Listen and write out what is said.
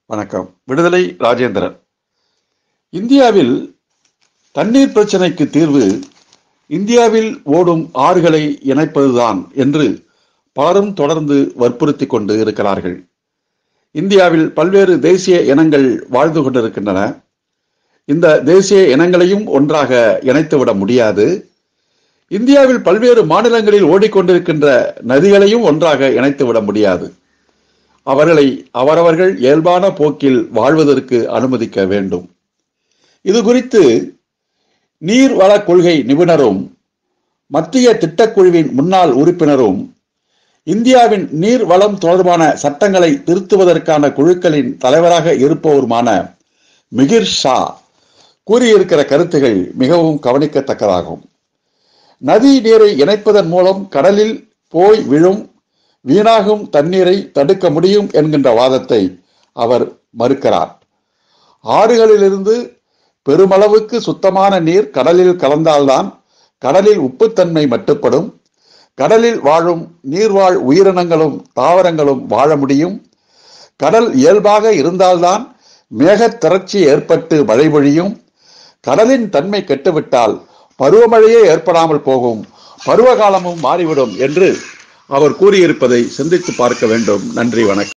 வணக்கம் விடுதலை ராஜேந்திரன் இந்தியாவில் தண்ணீர் பிரச்சனைக்கு தீர்வு இந்தியாவில் ஓடும் ஆறுகளை இணைப்பதுதான் என்று பலரும் தொடர்ந்து வற்புறுத்தி கொண்டு இருக்கிறார்கள் இந்தியாவில் பல்வேறு தேசிய இனங்கள் வாழ்ந்து கொண்டிருக்கின்றன இந்த தேசிய இனங்களையும் ஒன்றாக இணைத்துவிட முடியாது இந்தியாவில் பல்வேறு மாநிலங்களில் ஓடிக்கொண்டிருக்கின்ற நதிகளையும் ஒன்றாக இணைத்துவிட முடியாது அவர்களை அவரவர்கள் இயல்பான போக்கில் வாழ்வதற்கு அனுமதிக்க வேண்டும் இது குறித்து நீர்வள கொள்கை நிபுணரும் மத்திய திட்டக்குழுவின் முன்னாள் உறுப்பினரும் இந்தியாவின் நீர் வளம் தொடர்பான சட்டங்களை திருத்துவதற்கான குழுக்களின் தலைவராக இருப்பவருமான மிகிர் ஷா கூறியிருக்கிற கருத்துகள் மிகவும் கவனிக்கத்தக்கதாகும் நதி நீரை இணைப்பதன் மூலம் கடலில் போய் விழும் வீணாகும் தண்ணீரை தடுக்க முடியும் என்கின்ற வாதத்தை அவர் மறுக்கிறார் ஆறுகளிலிருந்து பெருமளவுக்கு சுத்தமான நீர் கடலில் கலந்தால்தான் கடலில் உப்புத்தன்மை மட்டுப்படும் கடலில் வாழும் நீர்வாழ் உயிரினங்களும் தாவரங்களும் வாழ முடியும் கடல் இயல்பாக இருந்தால்தான் மேகத் திரட்சி ஏற்பட்டு மழை பொழியும் கடலின் தன்மை கெட்டுவிட்டால் பருவமழையே ஏற்படாமல் போகும் பருவகாலமும் மாறிவிடும் என்று அவர் கூறியிருப்பதை சிந்தித்து பார்க்க வேண்டும் நன்றி வணக்கம்